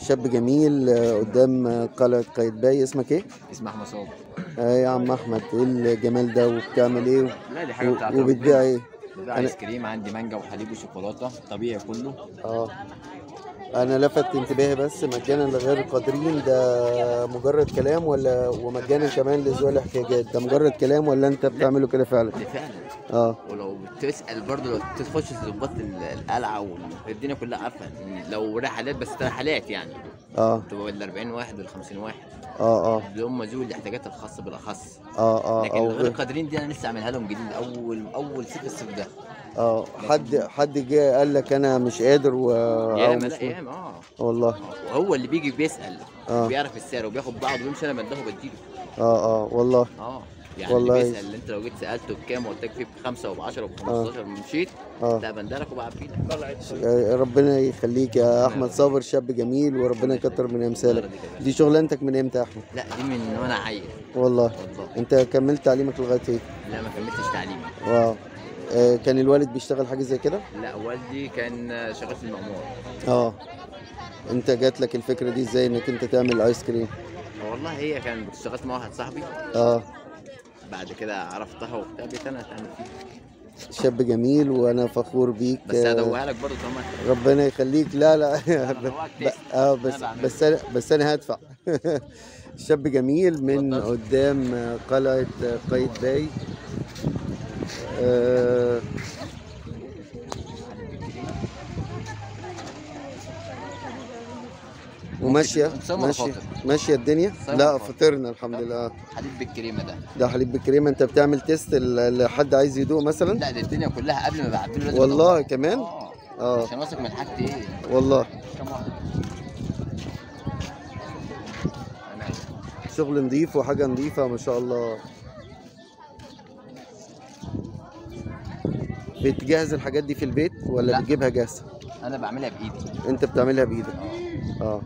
شاب جميل آه، قدام آه، قلعة قايتباي اسمك ايه؟ اسمه احمد صوب آه يا عم احمد ايه الجمال ده وبتعمل ايه لا دي حاجه بتاعت و- وبتبيع ايه؟ ببيع أنا- ايس كريم عندي مانجا وحليب وشوكولاته طبيعي كله اه انا لفت انتباهي بس مجانا لغير القادرين ده مجرد كلام ولا ومجانا كمان لذوي الاحتياجات ده مجرد كلام ولا انت بتعمله كده فعلا؟ ده فعلا اه ولو بتسال برضه لو تخش تظبط القلعه والدنيا كلها عارفه إن لو رحلات بس رحلات يعني اه تبقى ال 40 واحد وال 50 واحد اه اه اللي هم ذوي الاحتياجات الخاصه بالاخص اه اه لكن أو غير غير القادرين دي انا لسه عاملها لهم جديد اول اول صيف الصيف ده اه حد حد جه قال لك انا مش قادر و أو ياما مش لا ياما اه والله وهو اللي بيجي بيسال آه. بيعرف السعر وبياخد بعضه ويمشي انا بديه بديله اه اه والله اه يعني والله. اللي بيسال انت لو جيت سالته بكام وقلت لك فيه بخمسه وب10 وب15 ومشيت اه لا بندلك وبعد فيك آه، ربنا يخليك يا احمد صابر شاب جميل وربنا يكتر من امثالك دي شغلانتك من امتى يا احمد لا دي من وانا عيل والله والله انت كملت تعليمك لغايه ايه لا ما كملتش تعليمي واو آه، كان الوالد بيشتغل حاجه زي كده لا والدي كان شغال في المعمار اه انت جات لك الفكره دي ازاي انك انت تعمل ايس كريم والله هي كان اشتغلت مع واحد صاحبي اه بعد كده عرفتها وبتاع بقيت انا اتعامل فيها شاب جميل وانا فخور بيك بس آه، هدوقها لك برضه طالما ربنا يخليك لا لا هدوقك ب- تيست. اه بس أنا بعمله. بس انا بس انا هدفع شاب جميل من اتفضل. قدام قلعه قايتباي آه وماشيه صوم ولا ماشيه فاطر؟ ماشيه الدنيا صوم لا ولا فاطر؟ فطرنا الحمد لله حليب بالكريمه ده ده حليب بالكريمه انت بتعمل تيست ل- لحد عايز يدوق مثلا لا ده الدنيا كلها قبل ما بعمله لازم والله أدوقها. كمان اه اه عشان واثق من حاجتي ايه والله كم واحد انا شغل نظيف وحاجه نظيفه ما شاء الله بتجهز الحاجات دي في البيت ولا لا. بتجيبها جاهزه انا بعملها بايدي انت بتعملها بايدك اه اه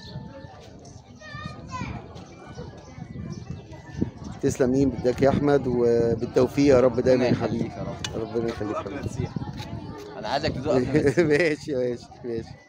تسلم مين بدك يا احمد وبالتوفيق يا رب دايما يا ربنا حبيبي يخليك يا رب ربنا يخليك حبيبي انا عايزك تدوق قبل ما تسيب. ماشي ماشي ماشي